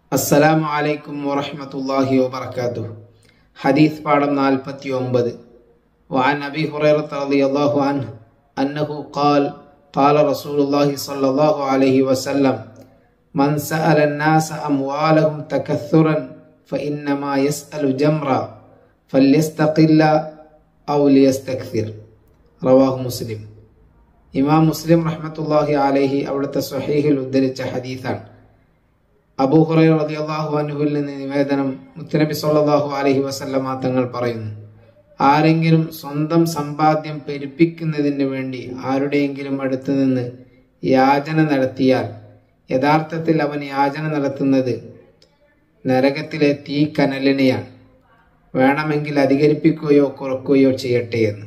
അസ്സലാമു അലൈക്കും വറഹ്മത്തുള്ളാഹി വബറകാതുഹു ഹദീസ് പാഠം നാൽപ്പത്തി ഒമ്പത് وعن أبي هريرة رضي الله عنه أنه قال قال رسول الله صلى الله عليه وسلم من سأل الناس أموالهم تكثرا فإنما يسأل جمرا فليستقل أو ليستكثر رواه مسلم ഇമാം മുസ്ലിം റഹ്മത്തുള്ളാഹി അലൈഹി അവിടുത്തെ സ്വഹീഹിൽ ഉദ്ധരിച്ച ഹദീസാണ് അബൂ ഹുറൈറ റളിയല്ലാഹു അൻഹുവിൽ നിന്ന് നിവേദനം മുത്തനബി സല്ലല്ലാഹു അലൈഹി വസല്ലമ തങ്ങൾ പറയുന്നു ആരെങ്കിലും സ്വന്തം സമ്പാദ്യം പെരുപ്പിക്കുന്നതിന് വേണ്ടി ആരുടെയെങ്കിലും അടുത്ത് നിന്ന് യാചന നടത്തിയാൽ യഥാർത്ഥത്തിൽ അവൻ യാചന നടത്തുന്നത് നരകത്തിലെ തീ കനലിനെയാണ് വേണമെങ്കിൽ അധികരിപ്പിക്കുകയോ കുറക്കുകയോ ചെയ്യട്ടെ എന്ന്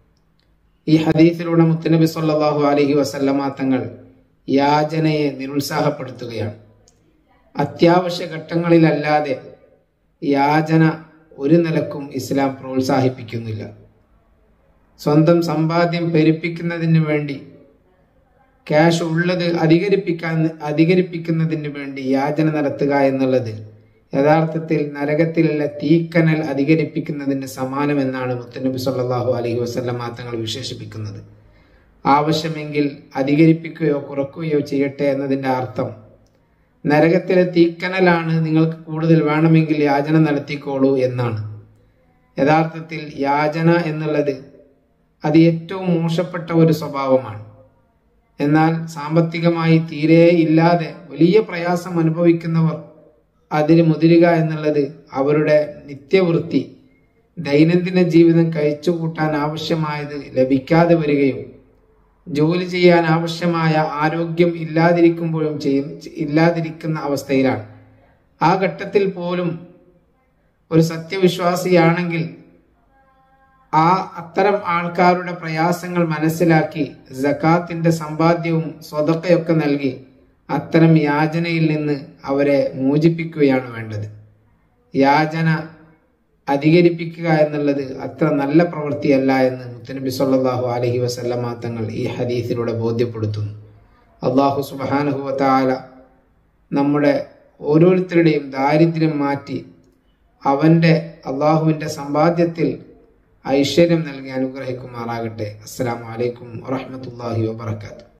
ഈ ഹദീസിലൂടെ മുത്തനബി സല്ലല്ലാഹു അലൈഹി വസല്ലമ തങ്ങൾ യാചനയെ നിരുത്സാഹപ്പെടുത്തുകയാണ് അത്യാവശ്യ ഘട്ടങ്ങളിലല്ലാതെ യാചന ഒരു നിലക്കും ഇസ്ലാം പ്രോത്സാഹിപ്പിക്കുന്നില്ല സ്വന്തം സമ്പാദ്യം പെരുപ്പിക്കുന്നതിന് വേണ്ടി ക്യാഷ് ഉള്ളത് അധികരിപ്പിക്കാൻ അധികരിപ്പിക്കുന്നതിന് വേണ്ടി യാചന നടത്തുക എന്നുള്ളത് യഥാർത്ഥത്തിൽ നരകത്തിലുള്ള തീക്കനൽ അധികരിപ്പിക്കുന്നതിന് സമാനമെന്നാണ് മുത്തനബി സല്ലല്ലാഹു അലൈഹി വസല്ലമ തങ്ങൾ വിശേഷിപ്പിക്കുന്നത് ആവശ്യമെങ്കിൽ അധികരിപ്പിക്കുകയോ കുറക്കുകയോ ചെയ്യട്ടെ എന്നതിൻ്റെ അർത്ഥം നരകത്തിലെ തീക്കനലാണ് നിങ്ങൾക്ക് കൂടുതൽ വേണമെങ്കിൽ യാചന നടത്തിക്കോളൂ എന്നാണ് യഥാർത്ഥത്തിൽ യാചന എന്നുള്ളത് അത് ഏറ്റവും മോശപ്പെട്ട ഒരു സ്വഭാവമാണ് എന്നാൽ സാമ്പത്തികമായി തീരെ ഇല്ലാതെ വലിയ പ്രയാസം അനുഭവിക്കുന്നവർ അതിന് മുതിരുക എന്നുള്ളത് അവരുടെ നിത്യവൃത്തി ദൈനംദിന ജീവിതം കഴിച്ചുകൂട്ടാൻ ആവശ്യമായത് ലഭിക്കാതെ വരികയും ജോലി ചെയ്യാൻ ആവശ്യമായ ആരോഗ്യം ഇല്ലാതിരിക്കുമ്പോഴും ചെയ്യും ഇല്ലാതിരിക്കുന്ന അവസ്ഥയിലാണ് ആ ഘട്ടത്തിൽ പോലും ഒരു സത്യവിശ്വാസിയാണെങ്കിൽ ആ അത്തരം ആൾക്കാരുടെ പ്രയാസങ്ങൾ മനസ്സിലാക്കി ജക്കാത്തിന്റെ സമ്പാദ്യവും സ്വതക്കയൊക്കെ നൽകി അത്തരം യാചനയിൽ നിന്ന് അവരെ മോചിപ്പിക്കുകയാണ് വേണ്ടത് യാചന അധികരിപ്പിക്കുക എന്നുള്ളത് അത്ര നല്ല പ്രവൃത്തിയല്ല എന്ന് മുത്തനബി സല്ലല്ലാഹു അലൈഹി വസല്ലമ തങ്ങൾ ഈ ഹദീസിലൂടെ ബോധ്യപ്പെടുത്തുന്നു അള്ളാഹു സുബാനുഹുവത്താല നമ്മുടെ ഓരോരുത്തരുടെയും ദാരിദ്ര്യം മാറ്റി അവൻ്റെ അള്ളാഹുവിൻ്റെ സമ്പാദ്യത്തിൽ ഐശ്വര്യം നൽകി അനുഗ്രഹിക്കുമാറാകട്ടെ അസ്സാം വലൈക്കും വാഹമത്തല്ലാഹി വാബർക്കാത്തു